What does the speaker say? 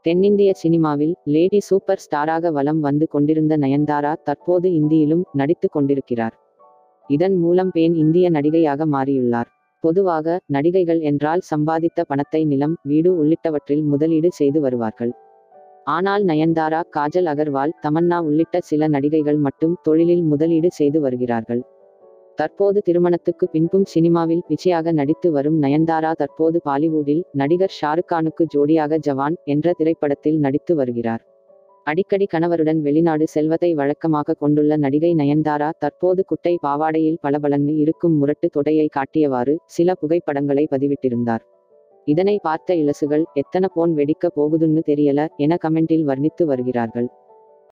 தென்னிந்திய சினிமாவில் lady super ஸ்டாராக வலம் வந்து கொண்டிருந்த நயன்தாரா தற்போது இந்தியிலும் நடித்து கொண்டிருக்கிறார் இதன் மூலம் பெண் இந்திய நடிகையாக மாறியுள்ளார் பொதுவாக நடிகைகள் என்றால் சம்பாதித்த பணத்தை நிலம் வீடு உள்ளிட்டவற்றில் முதலீடு செய்து வருவார்கள் ஆனால் நயன்தாரா காஜல் அகர்வால் தமன்னா உள்ளிட்ட சில நடிகைகள் மட்டும் தொழிலில் முதலீடு செய்து வருகிறார்கள் தற்போது திருமணத்துக்கு பின்பும் சினிமாவில் பிச்சையாக நடித்து வரும் நயன்தாரா தற்போது பாலிவுட்டில் நடிகர் ஷாருக்கானுக்கு ஜோடியாக ஜவான் என்ற திரைப்படத்தில் நடித்து வருகிறார் அடிக்கடி கணவருடன் வெளிநாடு செல்வதை வழக்கமாக கொண்டுள்ள நடிகை நயன்தாரா தற்போது குட்டை பாவாடையில் பளபளன்னு இருக்கும் முரட்டு தொடையை காட்டியவாறு சில புகைப்படங்களை பதிவிட்டிருந்தார் இதனை பார்த்த இளசுகள் எத்தனை போன் வெடிக்க போகுதுன்னு தெரியல என கமெண்டில் வர்ணித்து வருகிறார்கள்